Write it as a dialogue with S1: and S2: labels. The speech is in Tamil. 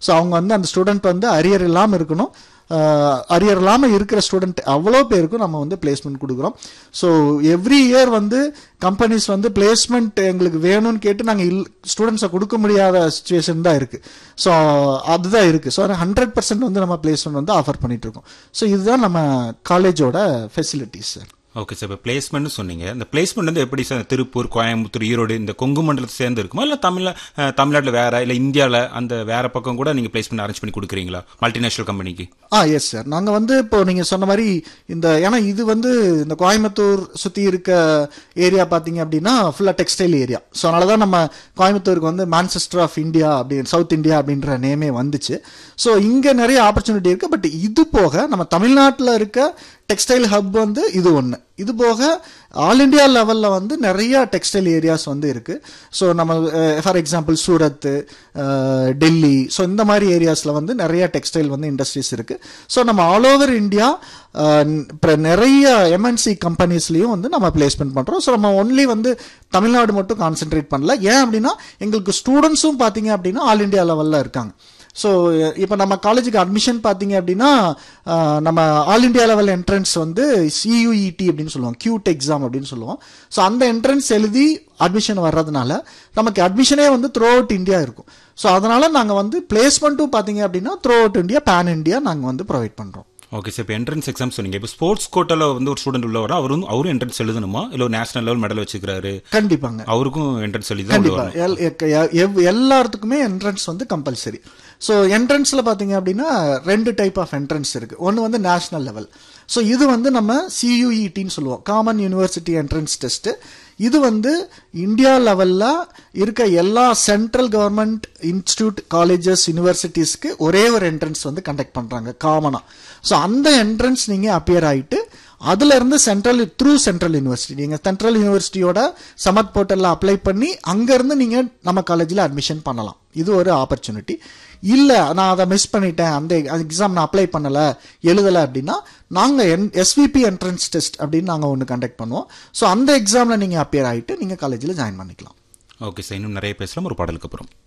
S1: ஸோ அவங்க வந்து அந்த ஸ்டூடெண்ட் வந்து அரியர் இல்லாமல் இருக்கணும் அரியர் இல்லாமல் இருக்கிற ஸ்டூடெண்ட் அவ்வளோ பேருக்கும் நம்ம வந்து பிளேஸ்மெண்ட் கொடுக்குறோம் ஸோ எவ்ரி இயர் வந்து கம்பெனிஸ் வந்து பிளேஸ்மெண்ட் எங்களுக்கு வேணும்னு கேட்டு நாங்கள் இல் ஸ்டூடெண்ட்ஸை கொடுக்க முடியாத சுச்சுவேஷன் தான் இருக்குது ஸோ அதுதான் இருக்குது ஸோ ஹண்ட்ரட் பர்சன்ட் வந்து நம்ம பிளேஸ்மெண்ட் வந்து ஆஃபர் பண்ணிட்டு இருக்கோம் ஸோ இதுதான் நம்ம காலேஜோட ஃபெசிலிட்டிஸ் சார்
S2: ஓகே சார் இப்போ பிளேஸ்மெண்ட் சொன்னீங்க இந்த பிளேஸ்மெண்ட் வந்து எப்படி சார் திருப்பூர் கோயம்புத்தூர் ஈரோடு இந்த கொங்கு மண்டலத்தை சேர்ந்து இருக்குமா இல்லை தமிழ்ல அஹ், தமிழ்நாட்டுல வேற இல்லை இந்தியாவில் அந்த வேற பக்கம் கூட நீங்க பிளேஸ்மெண்ட் அரேஞ்ச் பண்ணி கொடுக்குறீங்களா மல்டிநேஷனல் கம்பெனிக்கு
S1: ஆ எஸ் சார் நாங்கள் வந்து இப்போ நீங்கள் சொன்ன மாதிரி இந்த ஏன்னா இது வந்து இந்த கோயம்புத்தூர் சுற்றி இருக்க ஏரியா பார்த்தீங்க அப்படின்னா ஃபுல்லாக டெக்ஸ்டைல் ஏரியா ஸோ அதனால தான் நம்ம கோயம்புத்தூருக்கு வந்து மான்செஸ்டர் ஆஃப் இந்தியா அப்படி சவுத் இந்தியா அப்படின்ற நேமே வந்துச்சு ஸோ இங்கே நிறைய ஆப்பர்ச்சுனிட்டி இருக்குது பட் இது போக நம்ம தமிழ்நாட்டில் இருக்க டெக்ஸ்டைல் ஹப் வந்து இது ஒன்று இது போக ஆல் இண்டியா லெவலில் வந்து நிறைய டெக்ஸ்டைல் ஏரியாஸ் வந்து இருக்குது ஸோ நம்ம for example Surat uh, Delhi so இந்த மாதிரி ஏரியாஸில் வந்து நிறைய டெக்ஸ்டைல் வந்து இண்டஸ்ட்ரீஸ் இருக்குது ஸோ நம்ம ஆல் ஓவர் இந்தியா இப்போ நிறைய எம்என்சி கம்பெனிஸ்லையும் வந்து நம்ம பிளேஸ்மெண்ட் பண்ணுறோம் ஸோ நம்ம ஒன்லி வந்து தமிழ்நாடு மட்டும் கான்சென்ட்ரேட் பண்ணல ஏன் அப்படின்னா எங்களுக்கு ஸ்டூடெண்ட்ஸும் பார்த்தீங்க அப்படின்னா ஆல் இண்டியா லெவலில் இருக்காங்க ஸோ இப்போ நம்ம காலேஜுக்கு அட்மிஷன் பார்த்தீங்க அப்படின்னா அஹ், நம்ம ஆல் இண்டியா லெவல் என்ட்ரன்ஸ் வந்து சியூஇடி அப்படின்னு சொல்லுவோம் கியூட் எக்ஸாம் அப்படின்னு சொல்லுவோம் ஸோ அந்த என்ட்ரன்ஸ் எழுதி அட்மிஷன் வர்றதுனால நமக்கு அட்மிஷனே வந்து த்ரூ அவுட் இந்தியா இருக்கும் ஸோ அதனால நாங்கள் வந்து பிளேஸ்மெண்ட்டும் பார்த்தீங்க அப்படின்னா throughout India pan India நாங்கள் வந்து ப்ரொவைட் பண்ணுறோம்
S2: ஓகே சார் இப்போ என்ட்ரன்ஸ் எக்ஸாம் சொன்னீங்க இப்போ ஸ்போர்ட்ஸ் கோட்டால வந்து ஒரு ஸ்டூடெண்ட் உள்ள வரா அவரும் அவரும் என்ட்ரன்ஸ் எழுதணுமா இல்லை ஒரு நேஷனல் லெவல் மெடல் வச்சுக்கிறாரு
S1: கண்டிப்பாங்க
S2: அவருக்கும் என்ட்ரன்ஸ் எழுதி தான் உள்ள
S1: கண்டிப்பா
S2: வரணும்.
S1: எல்- எக்க- எ- எவ்- எல்லாத்துக்குமே என்ட்ரன்ஸ் வந்து கம்பல்சரி ஸோ என்ட்ரன்ஸ்ல பாத்தீங்க அப்படின்னா ரெண்டு டைப் ஆஃப் என்ட்ரன்ஸ் இருக்கு ஒன்று வந்து நேஷனல் லெவல் ஸோ இது வந்து நம்ம சியூஇடின்னு சொல்லுவோம் காமன் யூனிவர்சிட்டி என்ட்ரன்ஸ் டெஸ்ட் இது வந்து இந்தியா லெவல்ல இருக்க எல்லா சென்ட்ரல் கவர்மெண்ட் இன்ஸ்டியூட் காலேஜஸ் யூனிவர்சிட்டிஸ்க்கு ஒரே ஒரு என்ட்ரன்ஸ் வந்து கண்டக்ட் பண்றாங்க காமனா ஸோ அந்த என்ட்ரன்ஸ் நீங்க அப்பியர் ஆயிட்டு அதுல இருந்து சென்ட்ரல் த்ரூ சென்ட்ரல் யூனிவர்சிட்டி நீங்க சென்ட்ரல் யூனிவர்சிட்டியோட சமத் போர்ட்டல்ல அப்ளை பண்ணி அங்க இருந்து நீங்க நம்ம காலேஜ்ல அட்மிஷன் பண்ணலாம் இது ஒரு ஆப்பர்ச்சுனிட்டி இல்ல நான் அதை மிஸ் பண்ணிட்டேன் அந்த எக்ஸாம் நான் அப்ளை பண்ணல எழுதல அப்படின்னா நாங்க எஸ்விபி என்ட்ரன்ஸ் டெஸ்ட் அப்படின்னு நாங்க ஒன்று கண்டக்ட் பண்ணுவோம் ஸோ அந்த எக்ஸாம்ல நீங்க அப்பியர் ஆயிட்டு நீங்க காலேஜ்ல ஜாயின் பண்ணிக்கலாம்
S2: ஓகே சார் இன்னும் நிறைய பேசலாம் ஒரு பாடலுக்கு அப்புறம்